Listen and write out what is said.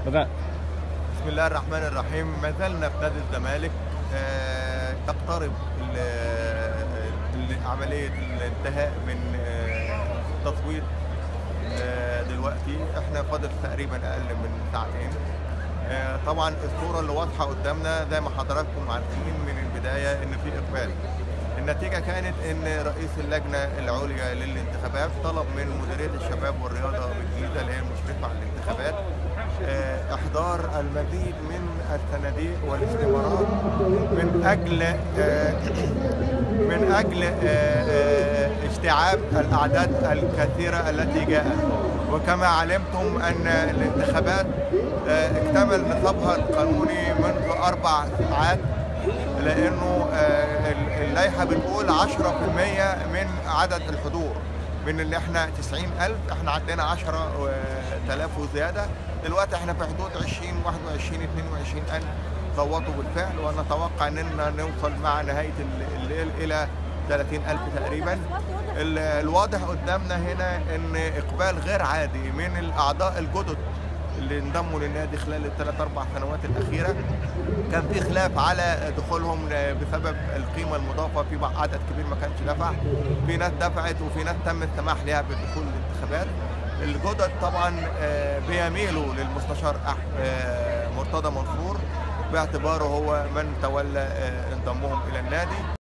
بدأ بسم الله الرحمن الرحيم ما زلنا في نادي الزمالك آه، تقترب ال- ال- عملية الانتهاء من آه، التصويت آه، دلوقتي احنا فاضل تقريبا اقل من ساعتين آه، طبعا الصورة اللي واضحة قدامنا زي ما حضراتكم عارفين من البداية ان في اقبال النتيجة كانت ان رئيس اللجنة العليا للانتخابات طلب من مديرية الشباب والرياضة بالجيزة اللي هي المشرفة على الانتخابات آه، احضار المزيد من الصناديق والاستمارات من اجل آه، من اجل آه، آه، استيعاب الاعداد الكثيره التي جاءت وكما علمتم ان الانتخابات آه، اكتمل نصابها القانوني منذ اربع ساعات لانه آه، اللائحه بتقول 10% من عدد الحضور من اللي احنا 90000 احنا عندنا 10000 وزياده دلوقتي احنا في حدود 20 21 22000 صوتوا بالفعل ونتوقع اننا نوصل مع نهايه الليل الى 30000 تقريبا ال- الواضح قدامنا هنا ان اقبال غير عادي من الاعضاء الجدد اللي انضموا للنادي خلال الثلاث اربع سنوات الاخيره كان في خلاف على دخولهم بسبب القيمه المضافه في بعض عدد كبير ما كانش دفع في ناس دفعت وفي ناس تم السماح لها بالدخول للانتخابات الجدد طبعا آه، بيميلوا للمستشار أح- آه، مرتضى منصور باعتباره هو من تولى آه، انضمهم الى النادي